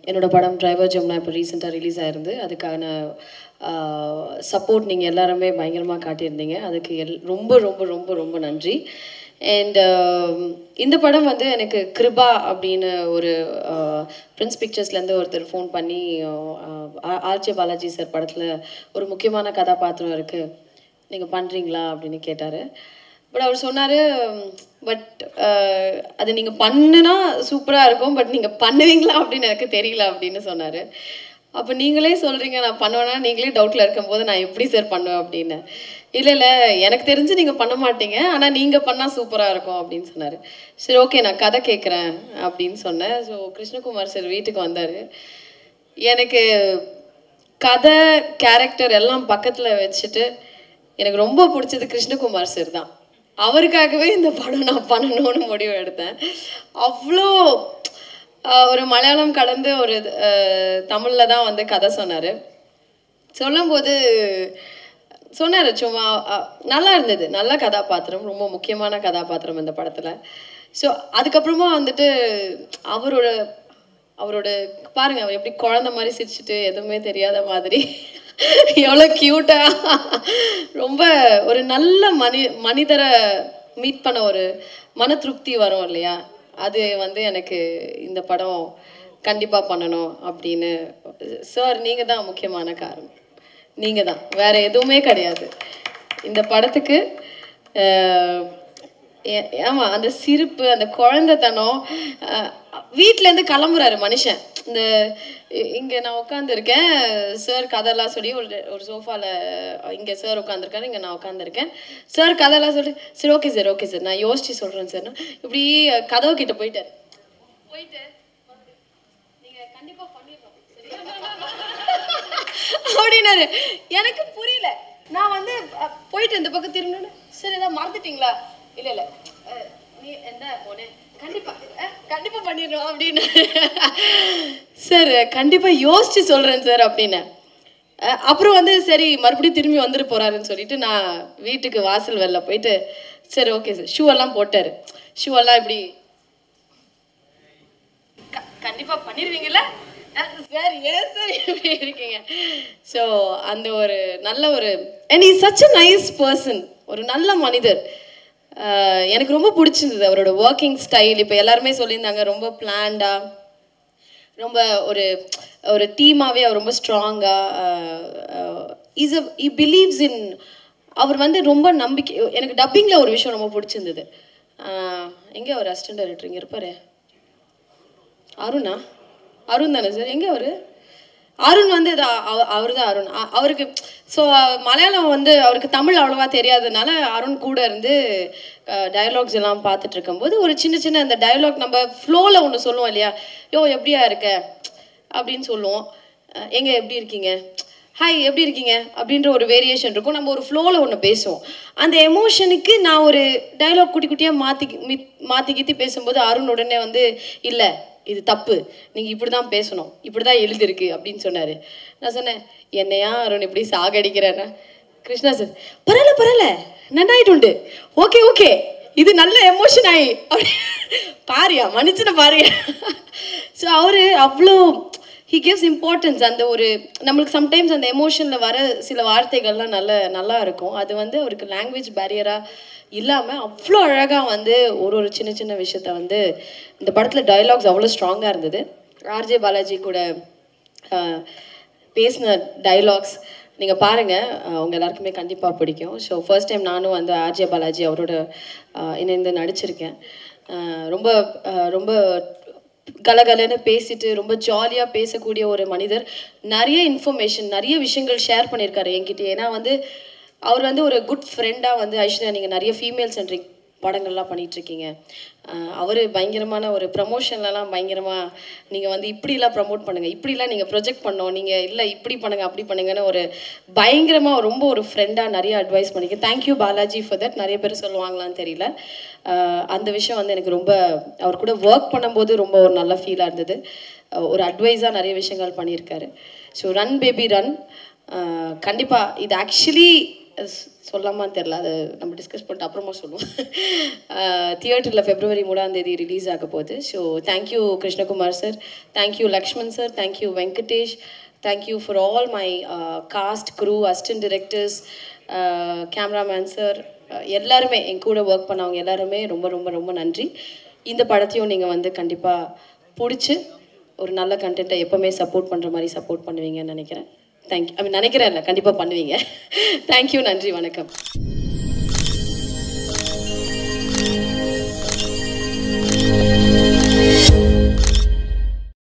என்னோட படம் டிரைவர் ஜமுனா இப்போ ரீசெண்டாக ரிலீஸ் ஆயிருந்து அதுக்கான சப்போர்ட் நீங்கள் எல்லாருமே பயங்கரமாக காட்டியிருந்தீங்க அதுக்கு எல் ரொம்ப ரொம்ப ரொம்ப ரொம்ப நன்றி அண்ட் இந்த படம் வந்து எனக்கு கிருபா அப்படின்னு ஒரு பிரின்ஸ் பிக்சர்ஸ்லேருந்து ஒருத்தர் ஃபோன் பண்ணி ஆர்ஜே பாலாஜி சார் படத்தில் ஒரு முக்கியமான கதாபாத்திரம் இருக்குது நீங்கள் பண்ணுறீங்களா அப்படின்னு கேட்டார் பட் அவர் சொன்னார் பட் அது நீங்கள் பண்ணுனா சூப்பராக இருக்கும் பட் நீங்கள் பண்ணுவீங்களா அப்படின்னு எனக்கு தெரியல அப்படின்னு சொன்னார் அப்போ நீங்களே சொல்கிறீங்க நான் பண்ணுவேன்னா நீங்களே டவுட்டில் இருக்கும்போது நான் எப்படி சார் பண்ணுவேன் அப்படின்னு இல்லை இல்லை எனக்கு தெரிஞ்சு நீங்கள் பண்ண மாட்டீங்க ஆனால் நீங்கள் பண்ணால் சூப்பராக இருக்கும் அப்படின்னு சொன்னார் சரி ஓகே நான் கதை கேட்குறேன் அப்படின்னு சொன்னேன் ஸோ கிருஷ்ணகுமார் சார் வீட்டுக்கு வந்தார் எனக்கு கதை கேரக்டர் எல்லாம் பக்கத்தில் வச்சுட்டு எனக்கு ரொம்ப பிடிச்சது கிருஷ்ணகுமார் சார் தான் அவருக்காகவே இந்த படம் நான் பண்ணணும்னு முடிவு எடுத்தேன் அவ்வளோ ஆஹ், ஒரு மலையாளம் கடந்து ஒரு தமிழில் தான் வந்து கதை சொன்னார் சொல்லும்போது சொன்னார் சும்மா அஹ், நல்லா இருந்தது நல்ல கதாபாத்திரம் ரொம்ப முக்கியமான கதாபாத்திரம் இந்த படத்தில் ஸோ அதுக்கப்புறமா வந்துட்டு அவரோட அவரோட பாருங்க அவர் எப்படி குழந்த மாதிரி சிரிச்சுட்டு எதுவுமே தெரியாத மாதிரி எவ்வளோ க்யூட்டா ரொம்ப ஒரு நல்ல மனி மனிதரை மீட் பண்ண ஒரு மன திருப்தி வரும் இல்லையா அது வந்து எனக்கு இந்த படம் கண்டிப்பாக பண்ணணும் அப்படின்னு சார் நீங்கள் தான் முக்கியமான காரணம் நீங்கள் தான் வேற எதுவுமே கிடையாது இந்த படத்துக்கு அஹ், ஏ- ஆமா அந்த சிரிப்பு அந்த குழந்தைத்தனம் அஹ், வீட்ல இருந்து கிளம்புறாரு மனுஷன் இந்த இ- இங்க நான் உட்காந்துருக்கேன் சார் கதையெல்லாம் சொல்லி ஒரு ஒரு சோஃபால இங்க சார் உட்காந்துருக்காரு இங்க நான் உட்காந்துருக்கேன் சார் கதையெல்லாம் சொல்லி சரி ஓகே சார் ஓகே சார் நான் யோசிச்சு சொல்றேன் சார் இப்படி கதவு கிட்ட போயிட்டாரு போயிட்டு நீங்க கண்டிப்பா பண்ணிடணும் சரியா? அப்படின்னாரு எனக்கு புரியல நான் வந்து அ, போயிட்டு இந்த பக்கம் திரும்பினு சரி ஏதாவது மறந்துட்டீங்களா இல்ல இல்ல அ, நீ என்ன போனே கண்டிப்பா அ, கண்டிப்பா பண்ணிடுறோம் அப்படின்னு சார் கண்டிப்பா யோசிச்சு சொல்றேன் சார் அப்படின்னு அ, அப்புறம் வந்து சரி மறுபடியும் திரும்பி வந்துட்டு போறாருன்னு சொல்லிட்டு நான் வீட்டுக்கு வாசல் வெளில போயிட்டு சரி ஓகே சார் ஷூ எல்லாம் போட்டாரு ஷூ எல்லாம் இப்படி க- கண்டிப்பா பண்ணிருவீங்கல்ல சார் ஏன் சார் இப்படி இருக்கீங்க ஸோ அந்த ஒரு நல்ல ஒரு and is such a nice person ஒரு நல்ல மனிதர் அஹ் எனக்கு ரொம்ப பிடிச்சிருந்தது அவரோட ஒர்க்கிங் ஸ்டைல் இப்போ எல்லாருமே சொல்லியிருந்தாங்க ரொம்ப பிளான்டாக ரொம்ப ஒரு ஒரு டீமாகவே அவர் ரொம்ப ஸ்ட்ராங்காக இஸ் அ இ பிலீவ்ஸ் இன் அவர் வந்து ரொம்ப நம்பிக்கை எனக்கு டப்பிங்கில் ஒரு விஷயம் ரொம்ப பிடிச்சிருந்தது எங்கே அவர் அசிஸ்டன்ட் டைரக்டர் இங்கே இருப்பாரு அருணா அருண் தானே சார் எங்கே அவர் அருண் வந்து அவர் தான் அருண் அ- அவருக்கு ஸோ மலையாளம் வந்து அவருக்கு தமிழ் அவ்வளோவா தெரியாததுனால அருண் கூட இருந்து டயலாக்ஸ் எல்லாம் பார்த்துட்டு இருக்கும்போது ஒரு சின்ன சின்ன அந்த டயலாக் நம்ம ஃப்ளோவில் ஒன்று சொல்லுவோம் இல்லையா யோ எப்படியா இருக்க அப்படின்னு சொல்லுவோம் அஹ், எங்க எப்படி இருக்கீங்க ஹாய் எப்படி இருக்கீங்க அப்படின்ற ஒரு வேரியேஷன் இருக்கும் நம்ம ஒரு ஃப்ளோவில் ஒன்று பேசுவோம் அந்த எமோஷனுக்கு நான் ஒரு டயலாக் குட்டி குட்டியாக மாற்றி மாற்றி கீத்தி பேசும்போது அருண் உடனே வந்து இல்லை இது தப்பு நீங்கள் இப்படி தான் பேசணும் இப்படி தான் எழுதிருக்கு அப்படின்னு சொன்னார் நான் சொன்னேன் என்னையா அருண் இப்படி சாகடிக்கிறேன்னா கிருஷ்ணா சார் பரவாயில்ல பரவாயில்ல நன்னாயிட்டு ஓகே ஓகே இது நல்ல எமோஷன் ஆகி அப்படி பாரியா மன்னிச்சுன பாரியா ஸோ அவரு அவ்வளோ ஹி கிவ்ஸ் இம்பார்ட்டன்ஸ் அந்த ஒரு நம்மளுக்கு சம்டைம்ஸ் அந்த எமோஷனில் வர சில வார்த்தைகள்லாம் நல்ல நல்லா இருக்கும் அது வந்து அவருக்கு லாங்குவேஜ் பேரியராக இல்லாமல் அவ்வளோ அழகாக வந்து ஒரு ஒரு சின்ன சின்ன விஷயத்த வந்து இந்த படத்தில் டயலாக்ஸ் அவ்வளோ ஸ்ட்ராங்காக இருந்தது ஆர்ஜே பாலாஜி கூட ஆஹ், பேசின டைலாக்ஸ் நீங்கள் பாருங்கள் உங்கள் எல்லாருக்குமே கண்டிப்பாக பிடிக்கும் ஸோ ஃபர்ஸ்ட் டைம் நானும் வந்து ஆர்ஜே பாலாஜி அவரோட ஆஹ், இணைந்து நடிச்சிருக்கேன் ஆஹ், ரொம்ப ஆஹ், ரொம்ப கலகலன்னு பேசிட்டு ரொம்ப ஜாலியாக பேசக்கூடிய ஒரு மனிதர் நிறைய இன்ஃபர்மேஷன் நிறைய விஷயங்கள் ஷேர் பண்ணியிருக்காரு என்கிட்ட ஏன்னா வந்து அவர் வந்து ஒரு குட் ஃப்ரெண்டாக வந்து ஐஸ்வர்யா நீங்கள் நிறைய ஃபீமேல் சென்ட்ரிக் படங்கள்லாம் பண்ணிட்டு இருக்கீங்க அவர் பயங்கரமான ஒரு ப்ரமோஷன்லலாம் பயங்கரமாக நீங்கள் வந்து இப்படிலாம் ப்ரமோட் பண்ணுங்கள் இப்படிலாம் நீங்கள் ப்ரொஜெக்ட் பண்ணோம் நீங்கள் இல்லை இப்படி பண்ணுங்கள் அப்படி பண்ணுங்கன்னு ஒரு பயங்கரமாக ரொம்ப ஒரு ஃப்ரெண்டாக நிறைய அட்வைஸ் பண்ணிக்க தேங்க்யூ பாலாஜி ஃபார் தட் நிறைய பேர் சொல்லுவாங்களான்னு தெரியல ஆஹ் அந்த விஷயம் வந்து எனக்கு ரொம்ப அவர் கூட ஒர்க் பண்ணும்போது ரொம்ப ஒரு நல்ல ஃபீலாக இருந்தது ஆஹ் ஒரு அட்வைஸாக நிறைய விஷயங்கள் பண்ணியிருக்காரு ஸோ ரன் பேபி ரன் கண்டிப்பாக இது ஆக்சுவலி அது சொ- சொல்லாமான்னு தெரில அதை நம்ம டிஸ்கஸ் பண்ணிட்டு அப்புறமா சொல்லுவோம் தியேட்டரில் ஃபெப்ரவரி மூணாம் தேதி ரிலீஸ் ஆக போகுது so thank you Krishnakumar sir thank you Lakshman sir thank you Venkatesh thank you for all my cast crew assistant directors cameraman sir எல்லாருமே என் கூட ஒர்க் பண்ணவங்க எல்லாருமே ரொம்ப ரொம்ப ரொம்ப நன்றி இந்த படத்தையும் நீங்கள் வந்து கண்டிப்பாக பிடிச்சி ஒரு நல்ல கண்டென்ட்டை எப்போவுமே சப்போர்ட் பண்ணுற மாதிரி சப்போர்ட் பண்ணுவீங்கன்னு நினைக்கிறேன் தேங்க்யூ ஐ மீன் நினைக்கிறேன் இல்லை கண்டிப்பாக பண்ணுவீங்க தேங்க்யூ நன்றி வணக்கம்